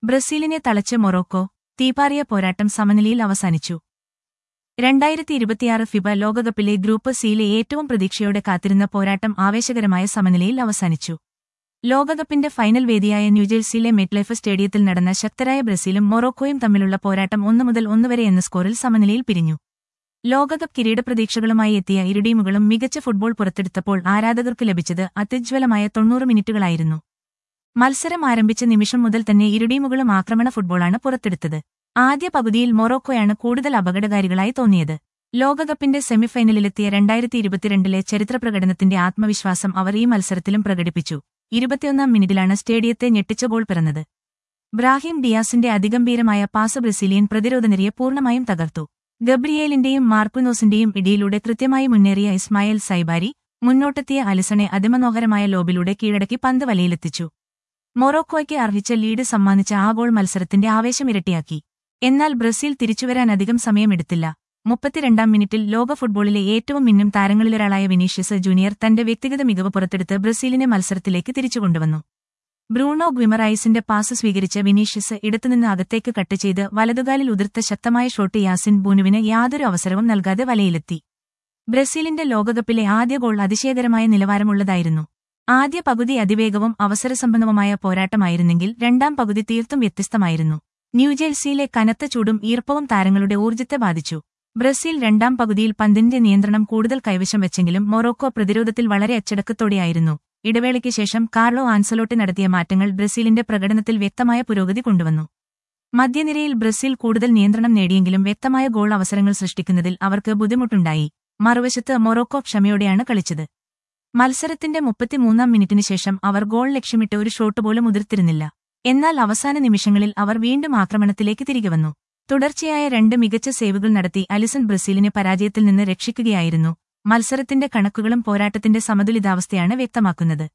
ബ്രസീലിനെ തളച്ച് Morocco തീപാറിയ പോരാട്ടം സമനിലയിൽ അവസാനിച്ചു രണ്ടായിരത്തി ഇരുപത്തിയാറ് ഫിബ ലോകകപ്പിലെ ഗ്രൂപ്പ് സിയിലെ ഏറ്റവും പ്രതീക്ഷയോടെ കാത്തിരുന്ന പോരാട്ടം ആവേശകരമായ സമനിലയിൽ അവസാനിച്ചു ലോകകപ്പിന്റെ ഫൈനൽ വേദിയായ ന്യൂജേഴ്സിയിലെ മെറ്റ്ലൈഫ് സ്റ്റേഡിയത്തിൽ നടന്ന ശക്തരായ ബ്രസീലും മൊറോക്കോയും തമ്മിലുള്ള പോരാട്ടം ഒന്നു മുതൽ ഒന്ന് വരെ എന്ന സ്കോറിൽ സമനിലയിൽ പിരിഞ്ഞു ലോകകപ്പ് കിരീടപ്രതീക്ഷകളുമായി എത്തിയ ഇരുടീമുകളും മികച്ച ഫുട്ബോൾ പുറത്തെടുത്തപ്പോൾ ആരാധകർക്ക് ലഭിച്ചത് അത്യുജ്വലമായ തൊണ്ണൂറ് മിനിറ്റുകളായിരുന്നു മത്സരം ആരംഭിച്ച നിമിഷം മുതൽ തന്നെ ഇരുടീമുകളും ആക്രമണ ഫുട്ബോളാണ് പുറത്തെടുത്തത് ആദ്യ പകുതിയിൽ മൊറോക്കോയാണ് കൂടുതൽ അപകടകാരികളായി തോന്നിയത് ലോകകപ്പിന്റെ സെമിഫൈനലിലെത്തിയ രണ്ടായിരത്തി ഇരുപത്തിരണ്ടിലെ ചരിത്ര പ്രകടനത്തിന്റെ ആത്മവിശ്വാസം അവർ ഈ മത്സരത്തിലും പ്രകടിപ്പിച്ചു ഇരുപത്തിയൊന്നാം മിനിറ്റിലാണ് സ്റ്റേഡിയത്തെ ഞെട്ടിച്ച ഗോൾ പിറന്നത് ബ്രാഹിം ഡിയാസിന്റെ അതിഗംഭീരമായ പാസ് ബ്രസീലിയൻ പ്രതിരോധനിരയെ പൂർണ്ണമായും തകർത്തു ഗബ്രിയേലിന്റെയും മാർക്കുനോസിന്റെയും ഇടിയിലൂടെ കൃത്യമായി മുന്നേറിയ ഇസ്മായിൽ സൈബാരി മുന്നോട്ടെത്തിയ അലിസണെ അതിമനോഹരമായ ലോബിലൂടെ കീഴടക്കി പന്ത് വലയിലെത്തിച്ചു മൊറോക്കോയ്ക്ക് അർഹിച്ച ലീഡ് സമ്മാനിച്ച ആ ഗോൾ മത്സരത്തിന്റെ ആവേശം ഇരട്ടിയാക്കി എന്നാൽ ബ്രസീൽ തിരിച്ചുവരാൻ അധികം സമയമെടുത്തില്ല മുപ്പത്തിരണ്ടാം മിനിറ്റിൽ ലോക ഫുട്ബോളിലെ ഏറ്റവും മിന്നും താരങ്ങളിലൊരാളായ വിനീഷ്യസ് ജൂനിയർ തന്റെ വ്യക്തിഗത മികവ് പുറത്തെടുത്ത് ബ്രസീലിനെ മത്സരത്തിലേക്ക് തിരിച്ചുകൊണ്ടുവന്നു ബ്രൂണോ ഗ്വിമറൈസിന്റെ പാസ് സ്വീകരിച്ച വിനീഷ്യസ് ഇടത്തുനിന്ന് അകത്തേക്ക് കട്ട് ചെയ്ത് വലതുകാലിൽ ഉതിർത്ത ശക്തമായ ഷോട്ട് യാസിൻ ബൂനുവിന് യാതൊരു അവസരവും നൽകാതെ വലയിലെത്തി ബ്രസീലിന്റെ ലോകകപ്പിലെ ആദ്യ ഗോൾ അതിശയകരമായ നിലവാരമുള്ളതായിരുന്നു ആദ്യ പകുതി അതിവേഗവും അവസരസമ്പന്നവുമായ പോരാട്ടമായിരുന്നെങ്കിൽ രണ്ടാം പകുതി തീർത്തും വ്യത്യസ്തമായിരുന്നു ന്യൂജേഴ്സിയിലെ കനത്ത ചൂടും ഈർപ്പവും താരങ്ങളുടെ ഊർജ്ജത്തെ ബാധിച്ചു ബ്രസീൽ രണ്ടാം പകുതിയിൽ പന്തിന്റെ നിയന്ത്രണം കൂടുതൽ കൈവശം വെച്ചെങ്കിലും മൊറോക്കോ പ്രതിരോധത്തിൽ വളരെ അച്ചടക്കത്തോടെയായിരുന്നു ഇടവേളയ്ക്ക് ശേഷം കാർലോ ആൻസലോട്ടി നടത്തിയ മാറ്റങ്ങൾ ബ്രസീലിന്റെ പ്രകടനത്തിൽ വ്യക്തമായ പുരോഗതി കൊണ്ടുവന്നു മധ്യനിരയിൽ ബ്രസീൽ കൂടുതൽ നിയന്ത്രണം നേടിയെങ്കിലും വ്യക്തമായ ഗോൾ അവസരങ്ങൾ സൃഷ്ടിക്കുന്നതിൽ അവർക്ക് ബുദ്ധിമുട്ടുണ്ടായി മറുവശത്ത് മൊറോക്കോ ക്ഷമയോടെയാണ് കളിച്ചത് മത്സരത്തിന്റെ മുപ്പത്തിമൂന്നാം മിനിറ്റിന് ശേഷം അവർ ഗോൾ ലക്ഷ്യമിട്ട് ഒരു ഷോട്ട് പോലും ഉതിർത്തിരുന്നില്ല എന്നാൽ അവസാന നിമിഷങ്ങളിൽ അവർ വീണ്ടും ആക്രമണത്തിലേക്ക് തിരികെ വന്നു തുടർച്ചയായ രണ്ട് മികച്ച സേവുകൾ നടത്തി അലിസൺ ബ്രസീലിനെ പരാജയത്തിൽ നിന്ന് രക്ഷിക്കുകയായിരുന്നു മത്സരത്തിന്റെ കണക്കുകളും പോരാട്ടത്തിന്റെ സമതുലിതാവസ്ഥയാണ് വ്യക്തമാക്കുന്നത്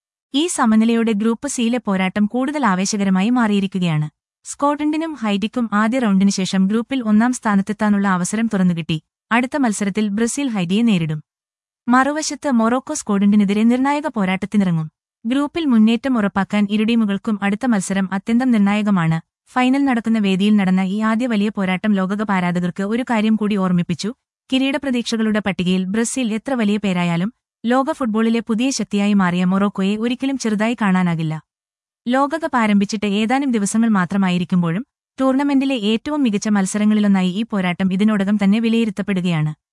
ഈ സമനിലയോടെ ഗ്രൂപ്പ് സിയിലെ പോരാട്ടം കൂടുതൽ ആവേശകരമായി മാറിയിരിക്കുകയാണ് സ്കോട്ട്ലൻഡിനും ഹൈറ്റിക്കും ആദ്യ റൗണ്ടിന് ശേഷം ഗ്രൂപ്പിൽ ഒന്നാം സ്ഥാനത്തെത്താനുള്ള അവസരം തുറന്നുകിട്ടി അടുത്ത മത്സരത്തിൽ ബ്രസീൽ ഹൈറ്റിയെ നേരിടും മറുവശത്ത് മൊറോക്കോ സ്കോട്ട്ലൻഡിനെതിരെ നിർണായക പോരാട്ടത്തിനിറങ്ങും ഗ്രൂപ്പിൽ മുന്നേറ്റം ഉറപ്പാക്കാൻ ഇരുടീമുകൾക്കും അടുത്ത മത്സരം അത്യന്തം നിർണായകമാണ് ഫൈനൽ നടക്കുന്ന വേദിയിൽ നടന്ന ഈ ആദ്യ വലിയ പോരാട്ടം ലോകകപ്പ് ആരാധകർക്ക് ഒരു കാര്യം കൂടി ഓർമ്മിപ്പിച്ചു കിരീടപ്രതീക്ഷകളുടെ പട്ടികയിൽ ബ്രസീൽ എത്ര വലിയ പേരായാലും ലോക ഫുട്ബോളിലെ പുതിയ ശക്തിയായി മാറിയ മൊറോക്കോയെ ഒരിക്കലും ചെറുതായി കാണാനാകില്ല ലോകകപ്പ് ആരംഭിച്ചിട്ട് ഏതാനും ദിവസങ്ങൾ മാത്രമായിരിക്കുമ്പോഴും ടൂർണമെന്റിലെ ഏറ്റവും മികച്ച മത്സരങ്ങളിലൊന്നായി ഈ പോരാട്ടം ഇതിനോടകം തന്നെ വിലയിരുത്തപ്പെടുകയാണ്